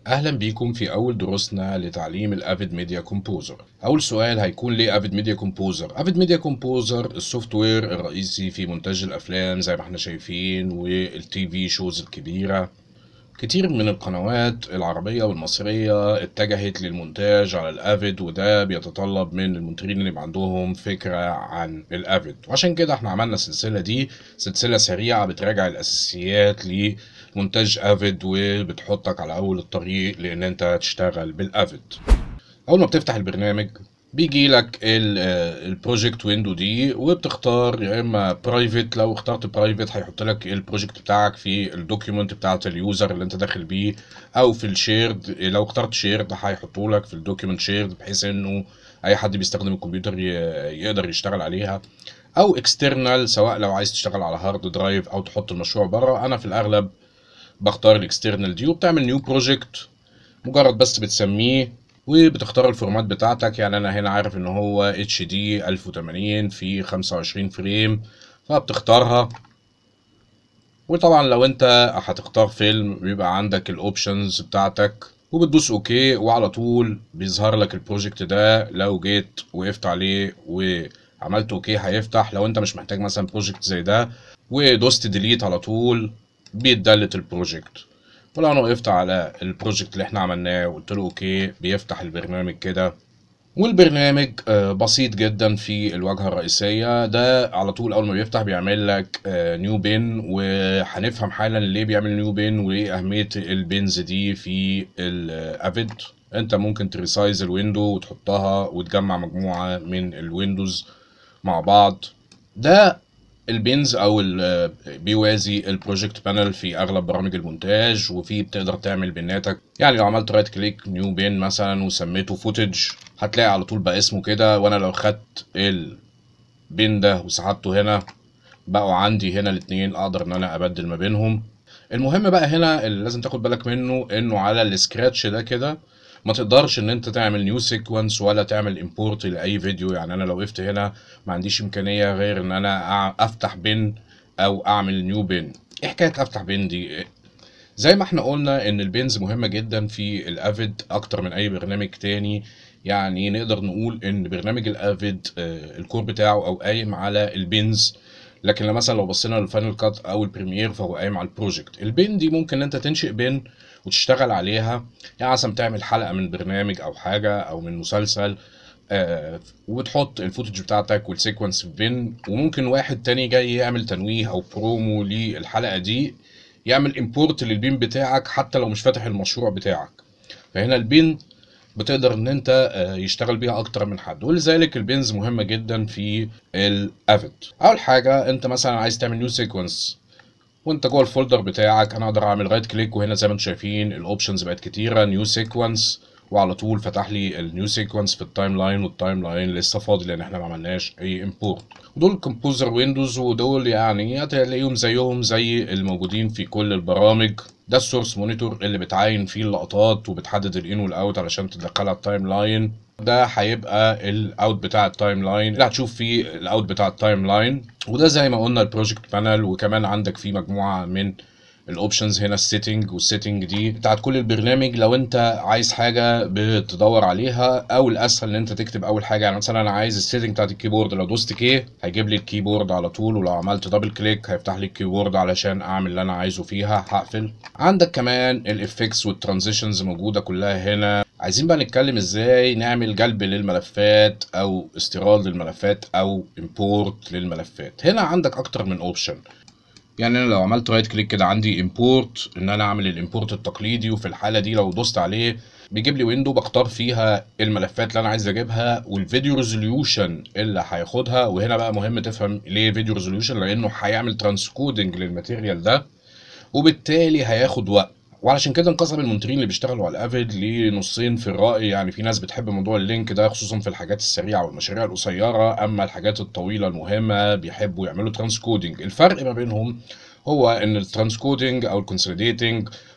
اهلا بيكم في اول دروسنا لتعليم الافيد ميديا كومبوزر اول سؤال هيكون ليه افيد ميديا كومبوزر افيد ميديا كومبوزر السوفت وير الرئيسي في مونتاج الافلام زي ما احنا شايفين والتي في شوز الكبيره كتير من القنوات العربية والمصرية اتجهت للمونتاج على الافيد وده بيتطلب من المنتجين اللي يبقى عندهم فكرة عن الافيد وعشان كده احنا عملنا السلسلة دي سلسلة سريعة بتراجع الاساسيات لمونتاج افيد وبتحطك على اول الطريق لان انت تشتغل بالافيد اول ما بتفتح البرنامج بيجي لك البروجكت ويندو دي وبتختار يا اما برايفت لو اخترت برايفت هيحط لك البروجكت بتاعك في الدوكيومنت بتاعت اليوزر اللي انت داخل بيه او في الشيرد لو اخترت شيرد هيحطه لك في الدوكيومنت شيرد بحيث انه اي حد بيستخدم الكمبيوتر ي- يقدر يشتغل عليها او اكسترنال سواء لو عايز تشتغل على هارد درايف او تحط المشروع بره انا في الاغلب بختار الاكسترنال دي وبتعمل نيو بروجكت مجرد بس بتسميه وبتختار الفورمات بتاعتك يعني انا هنا عارف ان هو اتش دي 1080 في 25 فريم فبتختارها وطبعا لو انت هتختار فيلم بيبقى عندك الاوبشنز بتاعتك وبتدوس اوكي وعلى طول بيظهر لك البروجكت ده لو جيت وقفت عليه وعملت اوكي هيفتح لو انت مش محتاج مثلا بروجكت زي ده ودوست ديليت على طول بيتدلت البروجكت ولو انا وقفت على البروجكت اللي احنا عملناه وقلت له اوكي بيفتح البرنامج كده والبرنامج آه، بسيط جدا في الواجهة الرئيسية ده على طول أول ما بيفتح بيعمل لك نيو بين وهنفهم حالا ليه بيعمل نيو بين وإيه أهمية البينز دي في الأفيد أنت ممكن تريسايز الويندو وتحطها وتجمع مجموعة من الويندوز مع بعض ده البينز او ال- بيوازي البروجكت بانل في اغلب برامج المونتاج وفي بتقدر تعمل بيناتك يعني لو عملت رايت كليك نيو بين مثلا وسميته فوتج هتلاقي على طول بقى اسمه كده وانا لو خدت البين ده وسحبته هنا بقوا عندي هنا الاتنين اقدر ان انا ابدل ما بينهم المهم بقى هنا اللي لازم تاخد بالك منه انه على السكراتش ده كده ما تقدرش ان انت تعمل نيو سيكونس ولا تعمل امبورت لاي فيديو يعني انا لو وقفت هنا ما عنديش امكانيه غير ان انا أع- افتح بن او اعمل نيو بن ايه حكايه افتح بن دي زي ما احنا قلنا ان البنز مهمه جدا في الافيد اكتر من اي برنامج تاني يعني نقدر نقول ان برنامج الافيد آه، الكور بتاعه او قايم على البنز لكن لو مثلا لو بصينا للفاينل كات او البريمير فهو قايم على البروجكت البن دي ممكن ان انت تنشئ بن وتشتغل عليها يعني مثلا تعمل حلقه من برنامج او حاجه او من مسلسل آه وبتحط الفوتج بتاعتك والسيكونس في بن وممكن واحد تاني جاي يعمل تنويه او برومو للحلقه دي يعمل امبورت للبين بتاعك حتى لو مش فاتح المشروع بتاعك فهنا البين بتقدر ان انت آه، يشتغل بيها اكتر من حد ولذلك البينز مهمه جدا في الافيد اول حاجه انت مثلا عايز تعمل نيو سيكونس وانت جوه الفولدر بتاعك انا اقدر اعمل رايت كليك وهنا زي ما انتم شايفين الاوبشنز بقت كتيره نيو سيكونس وعلى طول فتح لي النيو سيكونس في التايم لاين والتايم لاين لسه فاضي لان احنا ما عملناش اي امبورت ودول كومبوزر ويندوز ودول يعني هتلاقيهم زيهم زي الموجودين في كل البرامج ده السورس مونيتور اللي بتعاين فيه اللقطات وبتحدد الان والاوت علشان تدخلها التايم لاين ده هيبقى الاوت بتاع التايم لاين اللي هتشوف فيه الاوت بتاع التايم لاين وده زي ما قلنا البروجكت بانل وكمان عندك فيه مجموعه من الاوبشنز هنا السيتنج والسيتنج دي بتاعت كل البرنامج لو انت عايز حاجه بتدور عليها او الاسهل ان انت تكتب اول حاجه يعني مثلا انا عايز السيتنج بتاعت الكيبورد لو دوست كي هيجيب لي الكيبورد على طول ولو عملت دبل كليك هيفتح لي الكيبورد علشان اعمل اللي انا عايزه فيها هقفل عندك كمان الافكتس والترانزيشنز موجوده كلها هنا عايزين بقى نتكلم ازاي نعمل جلب للملفات او استيراد للملفات او امبورت للملفات هنا عندك اكتر من اوبشن يعني انا لو عملت رايت كليك كده عندي امبورت ان انا اعمل الامبورت التقليدي وفي الحاله دي لو دوست عليه بيجيب لي ويندو بختار فيها الملفات اللي انا عايز اجيبها والفيديو ريزوليوشن اللي هياخدها وهنا بقى مهم تفهم ليه فيديو ريزوليوشن لانه هيعمل ترانسكودنج للماتيريال ده وبالتالي هياخد وقت وعلشان كده انقسم المونترين اللي بيشتغلوا على الافيد لنصين في الرأي يعني في ناس بتحب موضوع اللينك ده خصوصا في الحاجات السريعة والمشاريع القصيرة اما الحاجات الطويلة المهمة بيحبوا يعملوا ترانسكودنج الفرق ما بينهم هو ان الترانسكودنج او الكونسوليديتنج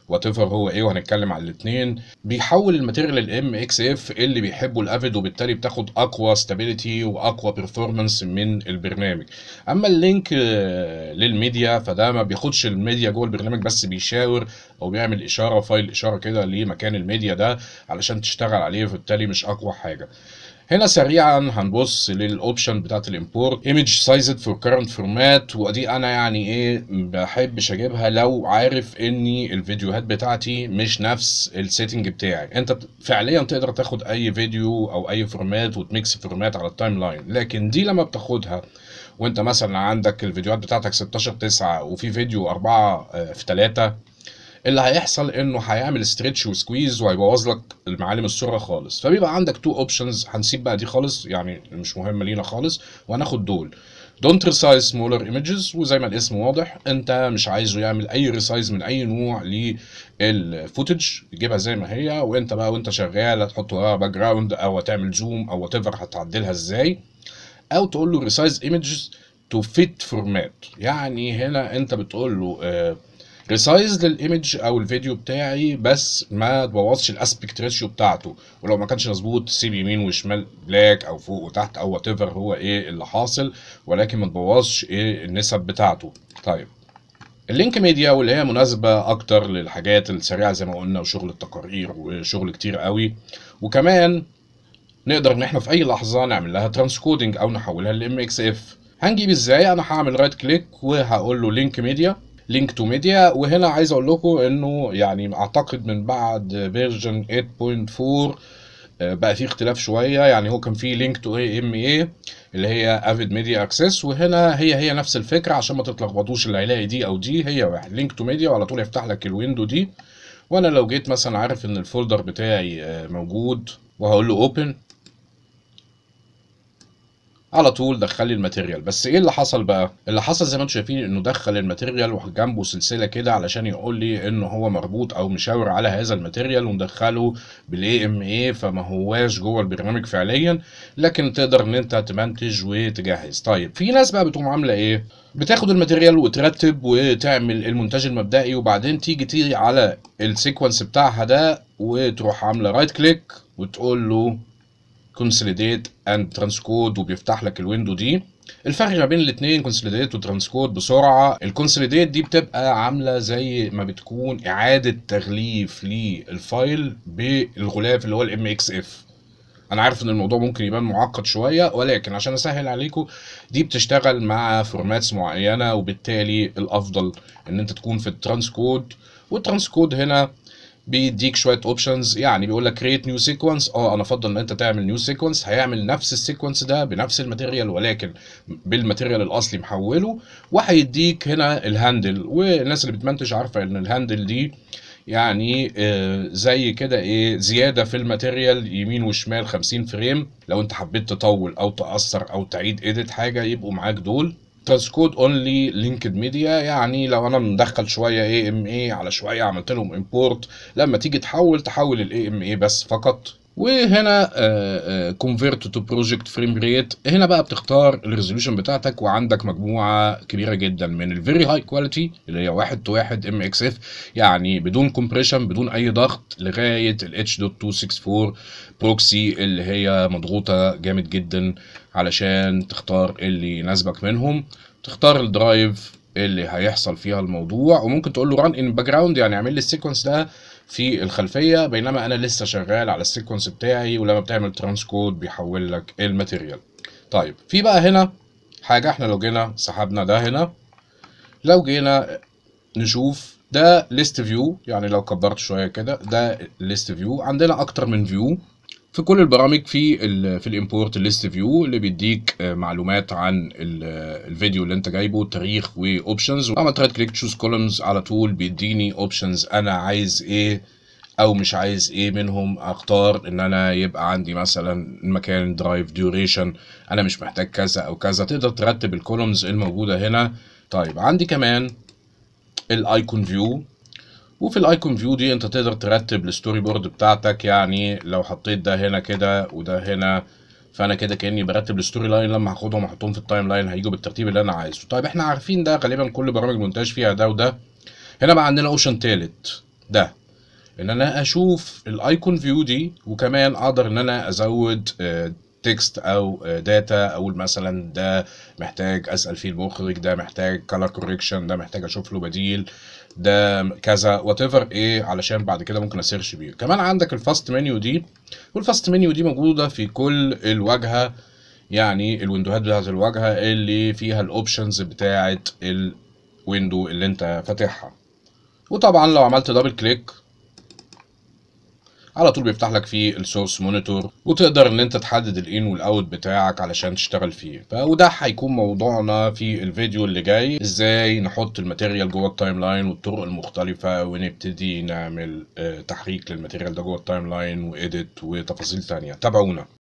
وات هو ايه وهنتكلم على الاثنين بيحول الماتيريال الام اكس اف اللي بيحبوا الافيد وبالتالي بتاخد اقوى ستابيليتي واقوى بيرفورمانس من البرنامج اما اللينك آه، للميديا فده ما بياخدش الميديا جوه البرنامج بس بيشاور او بيعمل اشاره فايل اشاره كده لمكان الميديا ده علشان تشتغل عليه فبالتالي مش اقوى حاجه هنا سريعا هنبص للاوبشن بتاعت الامبورت ايمج سايزد فور كارنت فورمات ودي انا يعني ايه بحبش اجيبها لو عارف اني الفيديوهات بتاعتي مش نفس السيتنج بتاعي انت فعليا تقدر تاخد اي فيديو او اي فورمات وتميكس فورمات على التايم لاين لكن دي لما بتاخدها وانت مثلا عندك الفيديوهات بتاعتك 16 9 وفي فيديو 4 في 3 اللي هيحصل انه هيعمل ستريتش وسكويز وهيبوظ لك المعالم الصوره خالص فبيبقى عندك تو اوبشنز هنسيب بقى دي خالص يعني مش مهمه لينا خالص وهناخد دول دونت ريسايز سمولر ايمجز وزي ما الاسم واضح انت مش عايزه يعمل اي ريسايز من اي نوع للفوتج تجيبها زي ما هي وانت بقى وانت شغال هتحط وراها باك جراوند او هتعمل زوم او وات هتعدلها ازاي او تقول له ريسايز ايمجز تو فيت فورمات يعني هنا انت بتقول له آه ريسايز للايمج او الفيديو بتاعي بس ما تبوظش الاسبكت ريشيو بتاعته ولو ما كانش مظبوط سيب يمين وشمال بلاك او فوق وتحت او وات هو ايه اللي حاصل ولكن ما تبوظش ايه النسب بتاعته طيب اللينك ميديا واللي هي مناسبة أكتر للحاجات السريعة زي ما قلنا وشغل التقارير وشغل كتير قوي وكمان نقدر إن إحنا في أي لحظة نعمل لها ترانسكودنج أو نحولها لإم إكس إف هنجيب إزاي أنا هعمل رايت كليك وهقول له لينك ميديا لينك تو ميديا وهنا عايز اقول لكم انه يعني اعتقد من بعد فيرجن 8.4 بقى في اختلاف شويه يعني هو كان في لينك تو اي ام اي اللي هي افيد ميديا اكسس وهنا هي هي نفس الفكره عشان ما تتلخبطوش اللي هيلاقي دي او دي هي واحد لينك تو ميديا وعلى طول يفتح لك الويندو دي وانا لو جيت مثلا عارف ان الفولدر بتاعي موجود وهقول له اوبن على طول دخل لي الماتيريال بس ايه اللي حصل بقى اللي حصل زي ما انتم شايفين انه دخل الماتيريال وجنبه سلسله كده علشان يقول لي ان هو مربوط او مشاور على هذا الماتيريال ومدخله بالاي ام اي فما هواش جوه البرنامج فعليا لكن تقدر ان انت تمنتج وتجهز طيب في ناس بقى بتقوم عامله ايه بتاخد الماتيريال وترتب وتعمل المونتاج المبدئي وبعدين تيجي تيجي على السيكونس بتاعها ده وتروح عامله رايت كليك وتقول له كونسوليديت اند ترانسكود وبيفتح لك الويندو دي الفرق ما بين الاثنين كونسوليديت وترانسكود بسرعه الكونسوليديت دي بتبقى عامله زي ما بتكون اعاده تغليف للفايل بالغلاف اللي هو الام اكس اف انا عارف ان الموضوع ممكن يبان معقد شويه ولكن عشان اسهل عليكم دي بتشتغل مع فورماتس معينه وبالتالي الافضل ان انت تكون في الترانسكود والترانسكود هنا بيديك شويه اوبشنز يعني بيقول لك كريت نيو سيكونس اه انا افضل ان انت تعمل نيو سيكونس هيعمل نفس السيكونس ده بنفس الماتيريال ولكن بالماتيريال الاصلي محوله وهيديك هنا الهاندل والناس اللي بتمنتج عارفه ان الهاندل دي يعني آه زي كده ايه زياده في الماتيريال يمين وشمال 50 فريم لو انت حبيت تطول او تاثر او تعيد ايديت حاجه يبقوا معاك دول ترانسكود اونلي لينكد ميديا يعني لو انا مدخل شويه اي ام اي على شويه عملت لهم امبورت لما تيجي تحول تحول الاي ام اي بس فقط وهنا كونفيرت تو بروجكت فريم ريت هنا بقى بتختار الريزوليوشن بتاعتك وعندك مجموعه كبيره جدا من الفيري هاي كواليتي اللي هي 1 تو 1 ام اكس اف يعني بدون كومبريشن بدون اي ضغط لغايه الاتش دوت 264 بروكسي اللي هي مضغوطه جامد جدا علشان تختار اللي يناسبك منهم تختار الدرايف اللي هيحصل فيها الموضوع وممكن تقول له ران ان باك جراوند يعني اعمل لي السيكونس ده في الخلفيه بينما انا لسه شغال على السيكونس بتاعي ولما بتعمل ترانسكود بيحول لك الماتيريال طيب في بقى هنا حاجه احنا لو جينا سحبنا ده هنا لو جينا نشوف ده ليست فيو يعني لو كبرت شويه كده ده ليست فيو عندنا اكتر من فيو في كل البرامج في ال في الامبورت ليست فيو اللي بيديك معلومات عن الفيديو اللي انت جايبه تاريخ واوبشنز وعملت رايت كليك تشوز كولومز على طول بيديني اوبشنز انا عايز ايه او مش عايز ايه منهم اختار ان انا يبقى عندي مثلا مكان درايف ديوريشن انا مش محتاج كذا او كذا تقدر ترتب الكولومز الموجوده هنا طيب عندي كمان الايكون فيو وفي الايكون فيو دي انت تقدر ترتب الستوري بورد بتاعتك يعني لو حطيت ده هنا كده وده هنا فانا كده كاني برتب الستوري لاين لما هاخدهم احطهم في التايم لاين هيجوا بالترتيب اللي انا عايزه طيب احنا عارفين ده غالبا كل برامج المونتاج فيها ده وده هنا بقى عندنا اوبشن تالت ده ان انا اشوف الايكون فيو دي وكمان اقدر ان انا ازود تكست او داتا اقول مثلا ده محتاج اسال فيه المخرج ده محتاج كلر كوريكشن ده محتاج اشوف له بديل ده كذا وات ايفر ايه علشان بعد كده ممكن اسيرش بيه كمان عندك الفاست منيو دي والفاست منيو دي موجوده في كل الواجهه يعني الويندوهات بتاعت الواجهه اللي فيها الاوبشنز بتاعت الويندو اللي انت فاتحها وطبعا لو عملت دبل كليك على طول بيفتح لك فيه السورس مونيتور وتقدر ان انت تحدد الان والاوت بتاعك علشان تشتغل فيه وده هيكون موضوعنا في الفيديو اللي جاي ازاي نحط الماتيريال جوه التايم لاين والطرق المختلفة ونبتدي نعمل تحريك للماتيريال ده جوه التايم لاين واديت وتفاصيل تانية تابعونا